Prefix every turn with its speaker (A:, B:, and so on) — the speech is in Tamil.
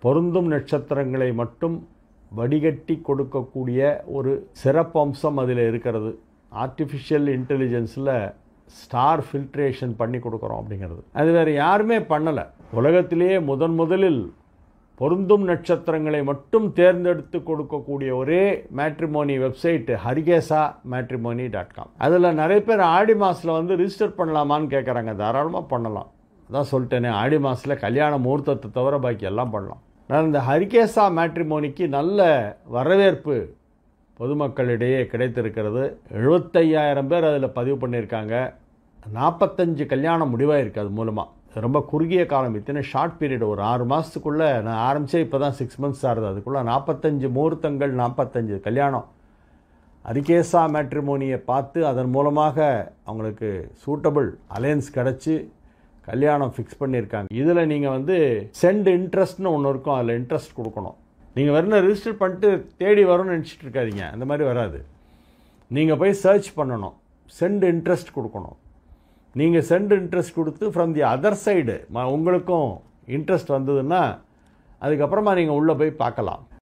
A: பொருந்தும் நட்சத்திரங்களை மட்டும் வடிகட்டி கொடுக்கக்கூடிய ஒரு சிறப்பம்சம் அதில் இருக்கிறது ஆர்டிஃபிஷியல் இன்டெலிஜென்ஸில் ஸ்டார் ஃபில்ட்ரேஷன் பண்ணி கொடுக்குறோம் அப்படிங்கிறது அது வேறு யாருமே பண்ணலை உலகத்திலேயே முதன் முதலில் பொருந்தும் நட்சத்திரங்களை மட்டும் தேர்ந்தெடுத்து கொடுக்கக்கூடிய ஒரே matrimony website Harikesa matrimony dot com அதில் நிறைய பேர் ஆடி மாதத்தில் வந்து ரிஜிஸ்டர் பண்ணலாமான்னு கேட்குறாங்க தாராளமாக பண்ணலாம் அதான் சொல்லிட்டேனே ஆடி மாதத்தில் கல்யாண முகூர்த்தத்தை தவிர பாக்கி எல்லாம் பண்ணலாம் நான் இந்த ஹரிகேசா மேட்ரிமோனிக்கு நல்ல வரவேற்பு பொதுமக்களிடையே கிடைத்திருக்கிறது எழுபத்தையாயிரம் பேர் அதில் பதிவு பண்ணியிருக்காங்க நாற்பத்தஞ்சு கல்யாணம் முடிவாயிருக்கு அது மூலமாக ரொம்ப குறுகிய காலம் இத்தனை ஷார்ட் பீரியட் ஒரு ஆறு மாதத்துக்குள்ளே நான் ஆரம்பித்தே இப்போ தான் சிக்ஸ் மந்த்ஸ் ஆகுது அதுக்குள்ளே நாற்பத்தஞ்சு முகூர்த்தங்கள் நாற்பத்தஞ்சு கல்யாணம் அரிகேசா மேட்ரிமோனியை பார்த்து அதன் மூலமாக அவங்களுக்கு சூட்டபிள் அலையன்ஸ் கிடச்சி கல்யாணம் ஃபிக்ஸ் பண்ணியிருக்காங்க இதில் நீங்கள் வந்து சென்ட் இன்ட்ரெஸ்ட்னு ஒன்று இருக்கும் அதில் இன்ட்ரெஸ்ட் கொடுக்கணும் நீங்கள் வெறும் ரிஜிஸ்டர் பண்ணிட்டு தேடி வரும்னு நினச்சிட்டு இருக்காதீங்க அந்த மாதிரி வராது நீங்கள் போய் சர்ச் பண்ணணும் சென்ட் இன்ட்ரெஸ்ட் கொடுக்கணும் நீங்கள் சென்ட் இன்ட்ரெஸ்ட் கொடுத்து ஃப்ரம் தி அதர் சைடு உங்களுக்கும் இன்ட்ரெஸ்ட் வந்ததுன்னா அதுக்கப்புறமா நீங்கள் உள்ளே போய் பார்க்கலாம்